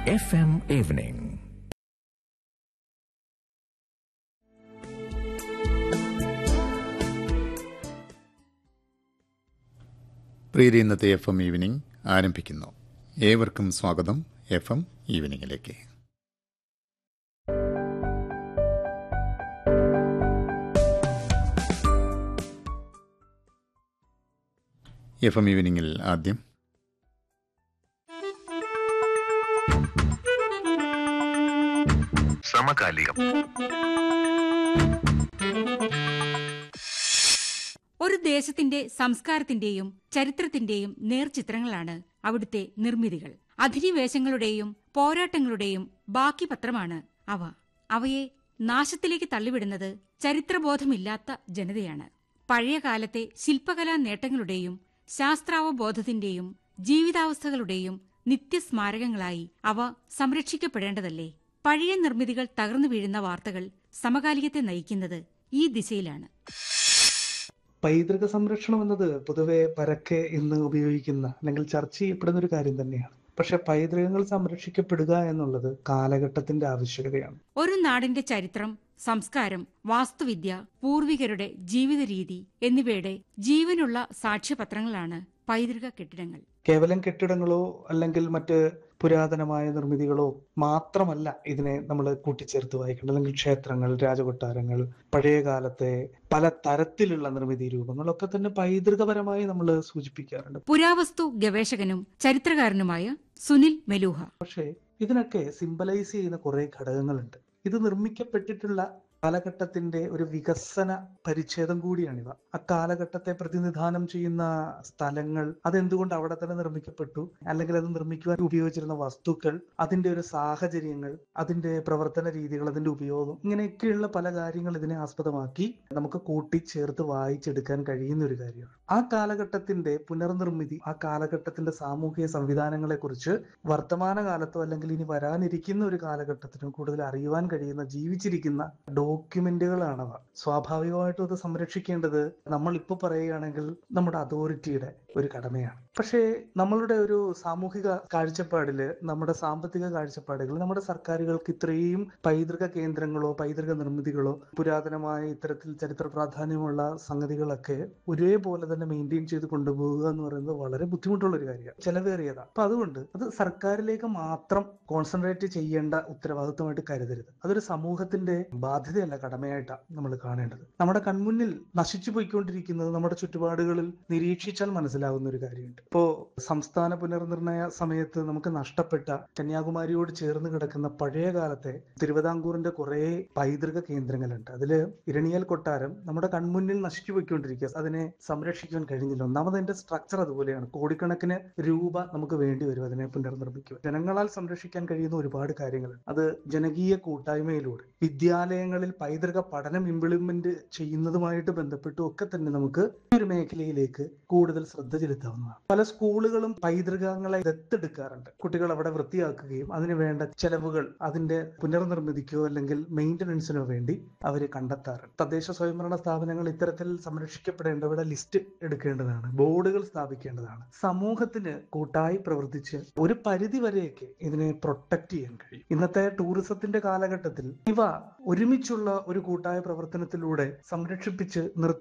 FM Evening. പ്രീതി ഇന്നത്തെ F M evening ആരംഭിക്കുന്നു ഏവർക്കും സ്വാഗതം എഫ് എം ഈവനിങ്ങിലേക്ക് എഫ് എം ഈവനിങ്ങിൽ ആദ്യം സമകാലികം ഒരു ദേശത്തിന്റെ സംസ്കാരത്തിന്റെയും ചരിത്രത്തിന്റെയും നേർചിത്രങ്ങളാണ് അവിടുത്തെ നിർമ്മിതികൾ അധിനിവേശങ്ങളുടെയും പോരാട്ടങ്ങളുടെയും ബാക്കി പത്രമാണ് അവ അവയെ നാശത്തിലേക്ക് തള്ളിവിടുന്നത് ചരിത്രബോധമില്ലാത്ത ജനതയാണ് പഴയ കാലത്തെ ശില്പകലാ നേട്ടങ്ങളുടെയും ശാസ്ത്രാവബോധത്തിന്റെയും ജീവിതാവസ്ഥകളുടെയും നിത്യസ്മാരകങ്ങളായി അവ സംരക്ഷിക്കപ്പെടേണ്ടതല്ലേ പഴയ നിർമ്മിതികൾ തകർന്നു വീഴുന്ന വാർത്തകൾ സമകാലികത്തെ നയിക്കുന്നത് ഈ ദിശയിലാണ് പൈതൃക സംരക്ഷണം എന്നത് പൊതുവെ പരക്കെ ഇന്ന് ഉപയോഗിക്കുന്ന അല്ലെങ്കിൽ ചർച്ച ചെയ്യപ്പെടുന്ന ഒരു കാര്യം തന്നെയാണ് പക്ഷെ പൈതൃകങ്ങൾ സംരക്ഷിക്കപ്പെടുക എന്നുള്ളത് കാലഘട്ടത്തിന്റെ ആവശ്യകതയാണ് ഒരു നാടിന്റെ ചരിത്രം സംസ്കാരം വാസ്തുവിദ്യ പൂർവികരുടെ ജീവിത രീതി എന്നിവയുടെ ജീവനുള്ള സാക്ഷ്യപത്രങ്ങളാണ് പൈതൃക കെട്ടിടങ്ങൾ കേവലം കെട്ടിടങ്ങളോ അല്ലെങ്കിൽ മറ്റ് പുരാതനമായ നിർമ്മിതികളോ മാത്രമല്ല ഇതിനെ നമ്മൾ കൂട്ടിച്ചേർത്ത് വായിക്കേണ്ടത് അല്ലെങ്കിൽ ക്ഷേത്രങ്ങൾ രാജകൊട്ടാരങ്ങൾ പഴയ കാലത്തെ പല തരത്തിലുള്ള നിർമ്മിതി രൂപങ്ങളൊക്കെ തന്നെ പൈതൃകപരമായി നമ്മൾ സൂചിപ്പിക്കാറുണ്ട് പുരാവസ്തു ഗവേഷകനും ചരിത്രകാരനുമായ സുനിൽ മെലൂഹ പക്ഷേ ഇതിനൊക്കെ സിംബലൈസ് ചെയ്യുന്ന കുറെ ഘടകങ്ങളുണ്ട് ഇത് നിർമ്മിക്കപ്പെട്ടിട്ടുള്ള കാലഘട്ടത്തിന്റെ ഒരു വികസന പരിച്ഛേദം കൂടിയാണിവ ആ കാലഘട്ടത്തെ പ്രതിനിധാനം ചെയ്യുന്ന സ്ഥലങ്ങൾ അതെന്തുകൊണ്ട് അവിടെ തന്നെ നിർമ്മിക്കപ്പെട്ടു അല്ലെങ്കിൽ അത് നിർമ്മിക്കുവാൻ ഉപയോഗിച്ചിരുന്ന വസ്തുക്കൾ അതിന്റെ ഒരു സാഹചര്യങ്ങൾ അതിന്റെ പ്രവർത്തന രീതികൾ അതിന്റെ ഉപയോഗം ഇങ്ങനെയൊക്കെയുള്ള പല കാര്യങ്ങൾ ഇതിനെ ആസ്പദമാക്കി നമുക്ക് കൂട്ടിച്ചേർത്ത് വായിച്ചെടുക്കാൻ കഴിയുന്ന ഒരു കാര്യമാണ് ആ കാലഘട്ടത്തിന്റെ പുനർനിർമ്മിതി ആ കാലഘട്ടത്തിന്റെ സാമൂഹിക സംവിധാനങ്ങളെ കുറിച്ച് വർത്തമാന കാലത്തോ അല്ലെങ്കിൽ ഇനി വരാനിരിക്കുന്ന ഒരു കാലഘട്ടത്തിനും കൂടുതൽ അറിയുവാൻ കഴിയുന്ന ജീവിച്ചിരിക്കുന്ന ഡോക്യുമെന്റുകളാണവ സ്വാഭാവികമായിട്ടും അത് സംരക്ഷിക്കേണ്ടത് നമ്മൾ ഇപ്പൊ പറയുകയാണെങ്കിൽ നമ്മുടെ അതോറിറ്റിയുടെ ഒരു കടമയാണ് പക്ഷേ നമ്മളുടെ ഒരു സാമൂഹിക കാഴ്ചപ്പാടില് നമ്മുടെ സാമ്പത്തിക കാഴ്ചപ്പാടുകൾ നമ്മുടെ സർക്കാരുകൾക്ക് ഇത്രയും പൈതൃക കേന്ദ്രങ്ങളോ പൈതൃക നിർമ്മിതികളോ പുരാതനമായ ഇത്തരത്തിൽ ചരിത്ര പ്രാധാന്യമുള്ള സംഗതികളൊക്കെ ഒരേപോലെ തന്നെ മെയിൻറ്റെയിൻ ചെയ്ത് കൊണ്ടുപോകുക എന്ന് പറയുന്നത് വളരെ ബുദ്ധിമുട്ടുള്ള ഒരു കാര്യമാണ് ചെലവേറിയതാണ് അപ്പൊ അതുകൊണ്ട് അത് സർക്കാരിലേക്ക് മാത്രം കോൺസെൻട്രേറ്റ് ചെയ്യേണ്ട ഉത്തരവാദിത്വമായിട്ട് കരുതരുത് അതൊരു സമൂഹത്തിന്റെ ബാധ്യതയല്ല കടമയായിട്ടാണ് നമ്മൾ കാണേണ്ടത് നമ്മുടെ കൺമുന്നിൽ നശിച്ചു പോയിക്കൊണ്ടിരിക്കുന്നത് നമ്മുടെ ചുറ്റുപാടുകളിൽ നിരീക്ഷിച്ചാൽ മനസ്സിലാകുന്ന ഒരു കാര്യമുണ്ട് ഇപ്പോ സംസ്ഥാന പുനർനിർണയ സമയത്ത് നമുക്ക് നഷ്ടപ്പെട്ട കന്യാകുമാരിയോട് ചേർന്ന് കിടക്കുന്ന പഴയ കാലത്തെ തിരുവിതാംകൂറിന്റെ കുറെ പൈതൃക കേന്ദ്രങ്ങളുണ്ട് അതില് ഇരണിയൽ കൊട്ടാരം നമ്മുടെ കൺമുന്നിൽ നശിച്ചു പോയിക്കൊണ്ടിരിക്കുക അതിനെ സംരക്ഷിക്കാൻ കഴിഞ്ഞില്ല ഒന്നാമത് അതിന്റെ സ്ട്രക്ചർ അതുപോലെയാണ് കോടിക്കണക്കിന് രൂപ നമുക്ക് വേണ്ടി വരും അതിനെ പുനർനിർമ്മിക്കുക ജനങ്ങളാൽ സംരക്ഷിക്കാൻ കഴിയുന്ന ഒരുപാട് കാര്യങ്ങളുണ്ട് അത് ജനകീയ കൂട്ടായ്മയിലൂടെ വിദ്യാലയങ്ങളിൽ പൈതൃക പഠനം ഇംപ്ലിമെന്റ് ചെയ്യുന്നതുമായിട്ട് ബന്ധപ്പെട്ടും ഒക്കെ തന്നെ നമുക്ക് ഈ ഒരു മേഖലയിലേക്ക് കൂടുതൽ ശ്രദ്ധ ചെലുത്താവുന്നതാണ് പല സ്കൂളുകളും പൈതൃകങ്ങളെ ദത്തെടുക്കാറുണ്ട് കുട്ടികൾ അവിടെ വൃത്തിയാക്കുകയും അതിന് വേണ്ട ചെലവുകൾ അതിന്റെ പുനർനിർമ്മിതിക്കോ അല്ലെങ്കിൽ മെയിന്റനൻസിനോ വേണ്ടി അവർ കണ്ടെത്താറുണ്ട് തദ്ദേശ സ്വയംഭരണ സ്ഥാപനങ്ങൾ ഇത്തരത്തിൽ സംരക്ഷിക്കപ്പെടേണ്ടവരുടെ ലിസ്റ്റ് എടുക്കേണ്ടതാണ് ബോർഡുകൾ സ്ഥാപിക്കേണ്ടതാണ് സമൂഹത്തിന് കൂട്ടായി പ്രവർത്തിച്ച് ഒരു പരിധി വരെയൊക്കെ ഇതിനെ പ്രൊട്ടക്ട് ചെയ്യാൻ കഴിയും ഇന്നത്തെ ടൂറിസത്തിന്റെ കാലഘട്ടത്തിൽ ഇവ ഒരുമിച്ചുള്ള ഒരു കൂട്ടായ പ്രവർത്തനത്തിലൂടെ സംരക്ഷിപ്പിച്ച് നിർത്തി